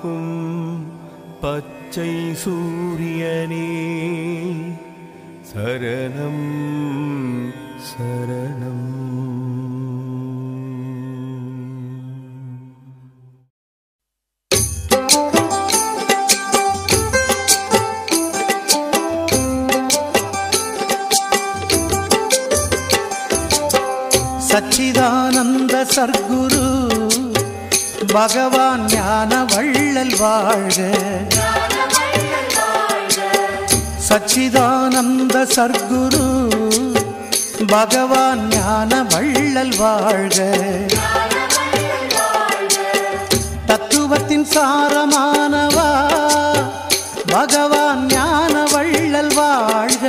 காக்கும் பச்சை சூரியனே சரணம் சரணம் சச்சிதானந்த சர்க்குரு பகவான் ஞான வள்ளல் வாழ்க சச்சிதானந்த சர்க்குரு பகவான் ஞான வள்ளல் வாழ்க தத்துவத்தின் சாரமானவா பகவான் ஞான வள்ளல் வாழ்க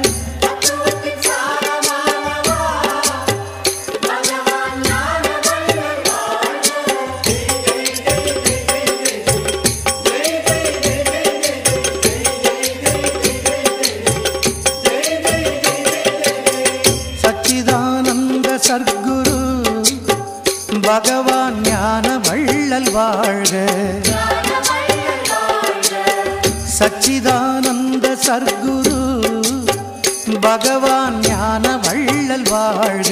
சச்சிதானந்த சர்க்குரு பகவான் ஞான வள்ளல் வாழ்க சச்சிதானந்த சர்க்குரு பகவான் ஞான வள்ளல் வாழ்க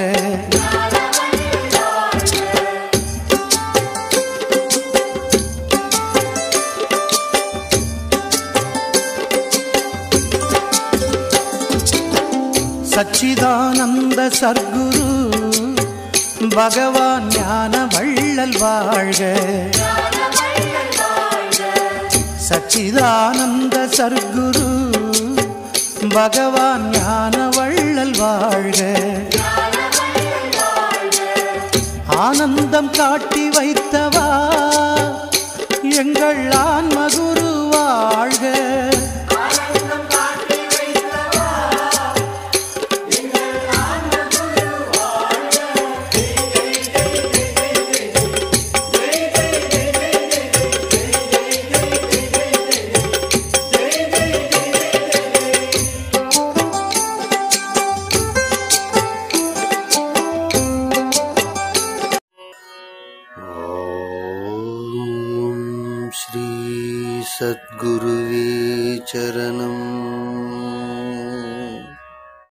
சச்சிதானந்த சர்க்குரு பகவான் ஞான வள்ளல் வாழ்க சச்சிதானந்த சர்க்குரு பகவான் ஞான வள்ளல் வாழ்க ஆனந்தம் காட்டி வைத்தவா எங்கள் ஆன்மகுரு வாழ்க ॐ श्री सद्गुरुवे चरणम्